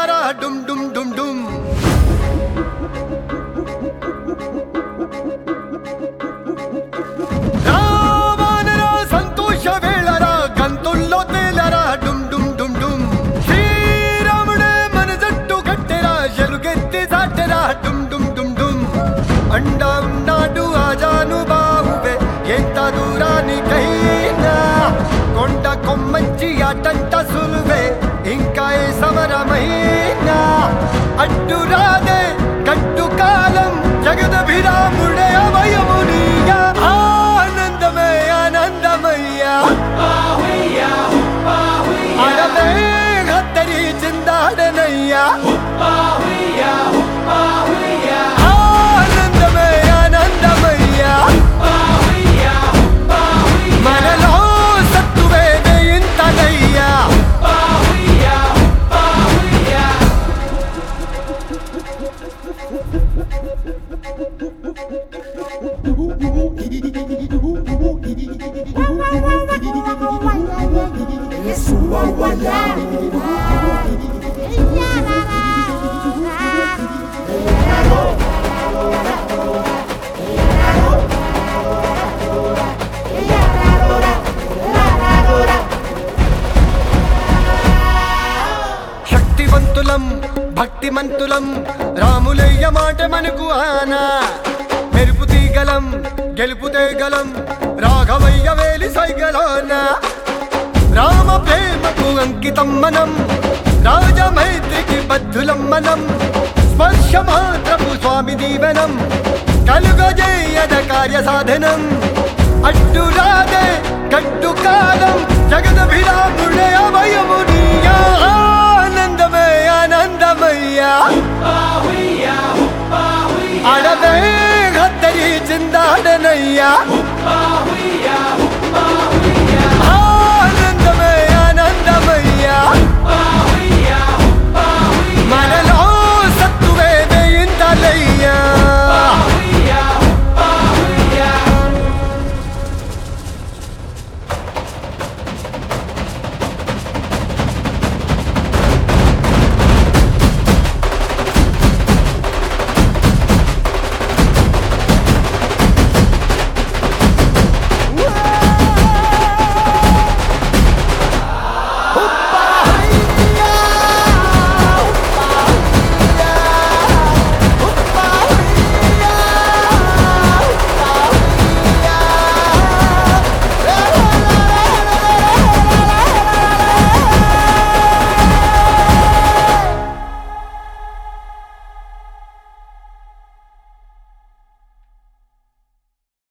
వేళరా డుమ్ డుమ్ డుమ్ డుమ్ రావానరా సంతోష వేళరా గంతుల్లో తేలరా డుమ్ డుమ్ డుమ్ డుమ్ శ్రీరాముడే మన జట్టు కట్టెరా ఎలుగెత్తి దాటెరా డుమ్ డుమ్ డుమ్ డుమ్ అండా ఉన్నాడు ఆజాను బాహువే ఎంత దూరానికైనా కొండ కొమ్మంచి అటంట సులువే ఇంకా ఏ సమరమైనా అడ్డు రాదే కట్టు కాలం జగదభిరాముడే అభయమునియా ఆనందమే ఆనందమయ్యా అడవే హత్తరి చిందాడనయ్యా ఆనందమే ఆనందమయ్యా మనలో సత్తువేదే ఇంతనయ్యా శక్తివంతులం భక్తిమంతులం రాములయ్య మాట మనకు ఆనా మెరుపు తీగలం గెలుపు తేగలం రాఘవయ్య వేలి సైగలాన రామ ప్రేమకు అంకితం మనం రాజమైత్రికి బద్ధులం మనం స్పర్శ మాత్రపు స్వామి దీవెనం కలుగజేయద కార్య సాధనం అడ్డు రాదే కట్టు కాలం జగదభిరాముడే అభయమునియా ఆనందమే ఆనందమయ్యా అడవే హత్తరి చిందాడనయ్యా